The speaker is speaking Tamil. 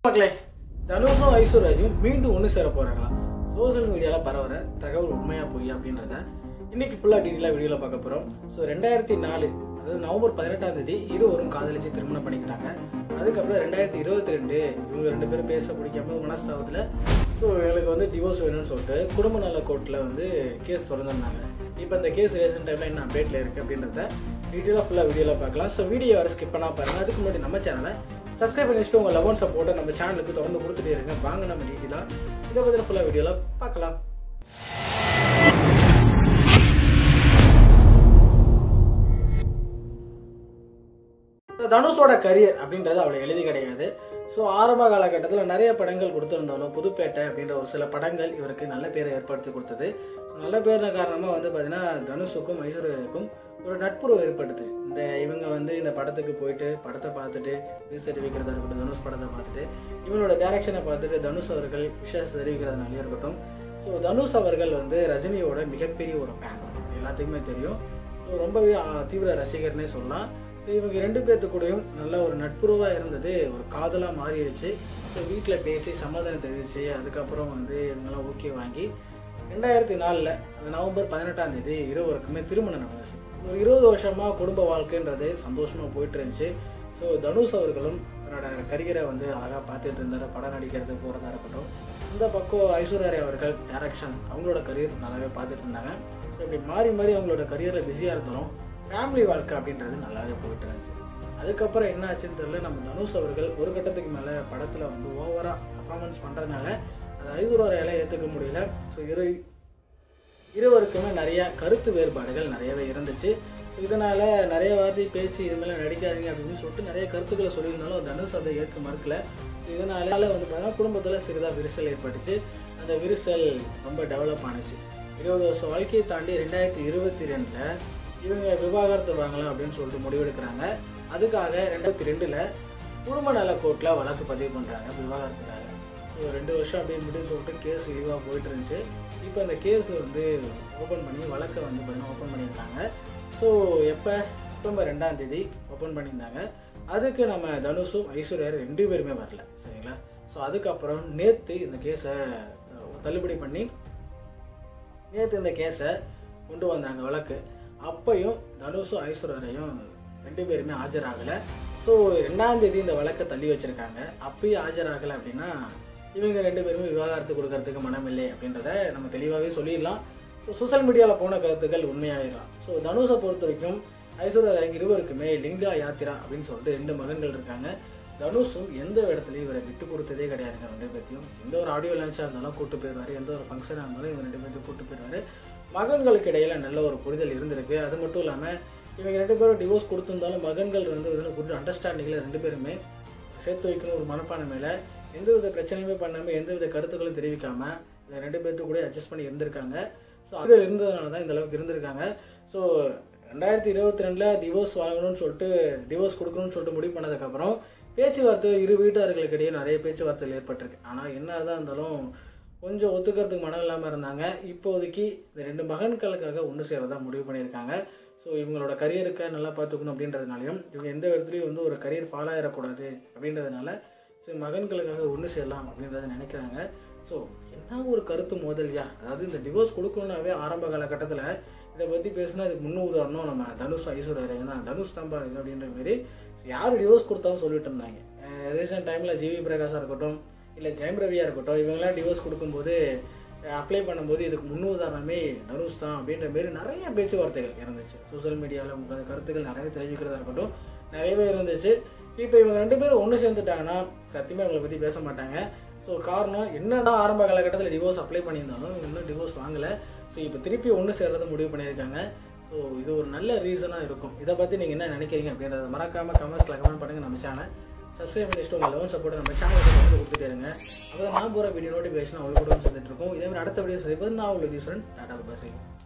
மக்களே தனுஷும் ஐஸ்வர்யாஜும் மீண்டும் ஒன்று சேர போறாங்களாம் சோஷியல் மீடியாவில் பரவுற தகவல் உண்மையா பொய் அப்படின்றத இன்னைக்கு ஃபுல்லாக டீட்டெயிலாக வீடியோவில் பார்க்க போகிறோம் ஸோ ரெண்டாயிரத்தி நாலு அதாவது நவம்பர் பதினெட்டாம் தேதி இருவரும் காதலிச்சு திருமணம் பண்ணிக்கிட்டாங்க அதுக்கப்புறம் ரெண்டாயிரத்தி இருபத்தி ரெண்டு இவங்க ரெண்டு பேரும் பேச பிடிக்காம மனஸ்தாபத்தில் ஸோ இவங்களுக்கு வந்து டிவோர்ஸ் வேணும்னு சொல்லிட்டு குடும்ப நல கோர்ட்டில் வந்து கேஸ் திறந்துருந்தாங்க இப்போ இந்த கேஸ் ரீசெண்ட் டைமில் என்ன அப்டேட்டில் இருக்குது அப்படின்றத டீட்டெயிலாக ஃபுல்லாக வீடியோவில் பார்க்கலாம் ஸோ வீடியோ வர ஸ்கிப் பண்ணா பாருங்க அதுக்கு முன்னாடி நம்ம சேனலை சப்ஸ்கிரைப் பண்ணி வச்சுட்டு உங்கள் லவன் சப்போர்ட்டை நம்ம சேனலுக்கு தொடர்ந்து கொடுத்துட்டே இருங்க வாங்க நம்ம டீட்டெயிலாக இதை பற்றின ஃபுல்லாக வீடியோவில் பார்க்கலாம் தனுஷோட கரியர் அப்படின்றது அவ்வளோ எளிது கிடையாது ஸோ ஆரம்ப காலகட்டத்தில் நிறைய படங்கள் கொடுத்துருந்தாலும் புதுப்பேட்டை அப்படின்ற ஒரு சில படங்கள் இவருக்கு நல்ல பேரை ஏற்படுத்தி கொடுத்தது ஸோ நல்ல பேரின காரணமாக வந்து பார்த்தீங்கன்னா தனுஷுக்கும் ஐஸ்வர்யாவுக்கும் ஒரு நட்புறவு ஏற்படுத்துச்சு இந்த இவங்க வந்து இந்த படத்துக்கு போயிட்டு படத்தை பார்த்துட்டு விஷ் தெரிவிக்கிறதா இருக்கட்டும் தனுஷ் படத்தை பார்த்துட்டு இவங்களோட டைரக்ஷனை பார்த்துட்டு தனுஷ் அவர்கள் விஷஸ் தெரிவிக்கிறதுனாலே இருக்கட்டும் ஸோ தனுஷ் அவர்கள் வந்து ரஜினியோட மிகப்பெரிய ஒரு ஃபேன் எல்லாத்துக்குமே தெரியும் ஸோ ரொம்பவே ஆ, தீவிர ரசிகர்னே சொல்லலாம் ஸோ இவங்க ரெண்டு பேர்த்து கூடயும் நல்ல ஒரு நட்புறவாக இருந்தது ஒரு காதலாக மாறிடுச்சு ஸோ வீட்டில் பேசி சமாதானம் தெரிவிச்சு அதுக்கப்புறம் வந்து இவங்கெல்லாம் ஓகே வாங்கி ரெண்டாயிரத்தி நாலில் அந்த நவம்பர் பதினெட்டாம் தேதி இருவருக்குமே திருமணம் நடந்துச்சு ஒரு இருபது வருஷமாக குடும்ப வாழ்க்கைன்றது சந்தோஷமாக போயிட்டு இருந்துச்சு ஸோ தனுஷ் அவர்களும் தன்னோட கரியரை வந்து அழகாக பார்த்துட்டு இருந்தார் படம் நடிக்கிறது போகிறதா இருக்கட்டும் இந்த பக்கம் ஐஸ்வர்யா அவர்கள் டைரக்ஷன் அவங்களோட கரியர் நல்லாவே பார்த்துட்டு இருந்தாங்க ஸோ இப்படி மாறி மாறி அவங்களோட கரியரில் பிஸியாக இருந்தாலும் ஃபேமிலி வாழ்க்கை அப்படின்றது நல்லாவே போயிட்டு இருந்துச்சு அதுக்கப்புறம் என்ன ஆச்சுன்னு தெரியல நம்ம தனுஷ் அவர்கள் ஒரு கட்டத்துக்கு மேலே படத்தில் வந்து ஓவராக பர்ஃபார்மன்ஸ் பண்ணுறதுனால அது ஐஸ்வர்யால ஏற்றுக்க முடியல ஸோ இரு இருவருக்குமே நிறைய கருத்து வேறுபாடுகள் நிறையவே இருந்துச்சு ஸோ இதனால் நிறைய வார்த்தை பேச்சு இது மேலே நடிக்காதீங்க அப்படின்னு சொல்லிட்டு நிறைய கருத்துக்களை சொல்லியிருந்தாலும் தனுஷ் அதை ஏற்க மறுக்கல ஸோ இதனால வந்து பார்த்தீங்கன்னா குடும்பத்தில் சிறிதாக விரிசல் ஏற்பட்டுச்சு அந்த விரிசல் ரொம்ப டெவலப் ஆனுச்சு இருபது வருஷம் வாழ்க்கையை தாண்டி ரெண்டாயிரத்தி இருபத்தி ரெண்டில் இவங்க விவாகரத்து வாங்கலாம் அப்படின்னு சொல்லிட்டு முடிவெடுக்கிறாங்க அதுக்காக ரெண்டாயிரத்தி ரெண்டில் குடும்ப நல கோர்ட்டில் வழக்கு பதிவு பண்ணுறாங்க விவாகரத்துக்காக ஸோ ரெண்டு வருஷம் அப்படின்னு முடிவு சொல்லிட்டு கேஸ் இழிவாக போயிட்டு இருந்துச்சு இப்போ அந்த கேஸ் வந்து ஓப்பன் பண்ணி வழக்கை வந்து பார்த்தீங்கன்னா ஓப்பன் பண்ணியிருக்காங்க ஸோ எப்போ அக்டோபர் ரெண்டாம் தேதி ஓப்பன் பண்ணியிருந்தாங்க அதுக்கு நம்ம தனுஷும் ஐஸ்வர்யா ரெண்டு பேருமே வரல சரிங்களா ஸோ அதுக்கப்புறம் நேற்று இந்த கேஸை தள்ளுபடி பண்ணி நேற்று இந்த கேஸை கொண்டு வந்தாங்க வழக்கு அப்பையும் தனுஷும் ஐஸ்வர்யாரையும் ரெண்டு பேருமே ஆஜராகலை ஸோ ரெண்டாம் தேதி இந்த வழக்கை தள்ளி வச்சிருக்காங்க அப்பயும் ஆஜராகலை அப்படின்னா இவங்க ரெண்டு பேருமே விவாகரத்து கொடுக்கறதுக்கு மனமில்லை அப்படின்றத நம்ம தெளிவாகவே சொல்லிடலாம் ஸோ சோஷியல் மீடியாவில் போன கருத்துக்கள் உண்மையாயிடலாம் ஸோ தனுஷை பொறுத்த வரைக்கும் ஐஸ்வர்யா இருவருக்குமே லிங்கா யாத்திரா அப்படின்னு சொல்லிட்டு ரெண்டு மகன்கள் இருக்காங்க தனுஷும் எந்த இடத்துலையும் இவரை விட்டு கொடுத்ததே கிடையாதுங்க ரெண்டு பேர்த்தையும் எந்த ஒரு ஆடியோ லான்ச்சாக இருந்தாலும் கூட்டு போயிடுவார் எந்த ஒரு ஃபங்க்ஷனாக இருந்தாலும் இவங்க ரெண்டு பேர்த்தையும் கூட்டு போயிடுவார் மகன்களுக்கு இடையில நல்ல ஒரு புரிதல் இருந்திருக்கு அது மட்டும் இல்லாமல் இவங்க ரெண்டு பேரும் டிவோர்ஸ் கொடுத்திருந்தாலும் மகன்கள் வந்து வந்து குட் அண்டர்ஸ்டாண்டிங்கில் ரெண்டு பேருமே சேர்த்து வைக்கணும் ஒரு மனப்பான்மையில் எந்த வித பிரச்சனையுமே பண்ணாமல் எந்த வித கருத்துக்களும் தெரிவிக்காமல் இவங்க ரெண்டு பேர்த்து கூட அட்ஜஸ்ட் பண்ணி இருந்திருக்காங்க ஸோ அது இருந்ததுனால தான் இந்த அளவுக்கு இருந்திருக்காங்க ஸோ ரெண்டாயிரத்தி இருபத்தி ரெண்டில் டிவோர்ஸ் வாங்கணும்னு சொல்லிட்டு டிவோர்ஸ் கொடுக்கணும்னு சொல்லிட்டு முடிவு பண்ணதுக்கப்புறம் பேச்சுவார்த்தை இரு வீட்டார்களுக்கு இடையே நிறைய பேச்சுவார்த்தைகள் ஏற்பட்டிருக்கு ஆனால் என்ன தான் இருந்தாலும் கொஞ்சம் ஒத்துக்கிறதுக்கு மனம் இல்லாமல் இருந்தாங்க இப்போதைக்கு இந்த ரெண்டு மகன்களுக்காக ஒன்று சேரதா முடிவு பண்ணியிருக்காங்க ஸோ இவங்களோட கரியருக்கு நல்லா பார்த்துக்கணும் அப்படின்றதுனாலையும் இவங்க எந்த இடத்துலையும் வந்து ஒரு கரியர் ஃபாலோ ஆகிடக்கூடாது அப்படின்றதுனால ஸோ மகன்களுக்காக ஒன்று சேரலாம் அப்படின்றத நினைக்கிறாங்க ஸோ என்ன ஒரு கருத்து மோதல்யா அதாவது இந்த டிவோர்ஸ் கொடுக்கணுன்னாவே ஆரம்ப காலகட்டத்தில் இதை பற்றி பேசினா இதுக்கு முன்னு உதாரணம் நம்ம தனுஷ் ஐஸ்வர்யா தான் தனுஷ் தம்பா இது அப்படின்ற மாரி யார் டிவோர்ஸ் கொடுத்தாலும் சொல்லிட்டு இருந்தாங்க ரீசெண்ட் டைமில் ஜிவி பிரகாஷாக இருக்கட்டும் இல்லை ஜெயம் ரவியாக இருக்கட்டும் இவங்கெல்லாம் டிவோர்ஸ் கொடுக்கும்போது அப்ளை பண்ணும்போது இதுக்கு முன் உதாரணமே தனுஷ் தான் அப்படின்ற மாரி நிறைய பேச்சுவார்த்தைகள் இருந்துச்சு சோஷியல் மீடியாவில் உங்கள் கருத்துக்கள் நிறைய தெரிவிக்கிறதா இருக்கட்டும் நிறையவே இருந்துச்சு இப்போ இவங்க ரெண்டு பேரும் ஒன்று சேர்ந்துட்டாங்கன்னா சத்தியமாக இவங்களை பற்றி பேச மாட்டாங்க ஸோ காரணம் என்னதான் ஆரம்ப காலகட்டத்தில் டிவோர்ஸ் அப்ளை பண்ணியிருந்தாலும் இவங்க இன்னும் டிவோர்ஸ் வாங்கலை ஸோ இப்போ திருப்பி ஒன்று சேர்றதை முடிவு பண்ணியிருக்காங்க ஸோ இது ஒரு நல்ல ரீசனாக இருக்கும் இதை பற்றி நீங்கள் என்ன நினைக்கிறீங்க அப்படின்றத மறக்காமல் கமெண்ட்ஸில் கமெண்ட் பண்ணுங்கள் நம்ம சேனல் சப்ஸ்கிரைப் பண்ணிட்டு உங்கள் லெவன் சப்போர்ட் நம்ம சேனலுக்கு வந்து கொடுத்துட்டே இருங்க அப்போ நான் போகிற வீடியோ நோட்டிஃபிகேஷன் அவங்களுக்கு கூட வந்துட்டு இருக்கும் இதே மாதிரி அடுத்த வீடியோ செய்வது நான் உங்களுக்கு யூஸ்வரன் டாடா பசி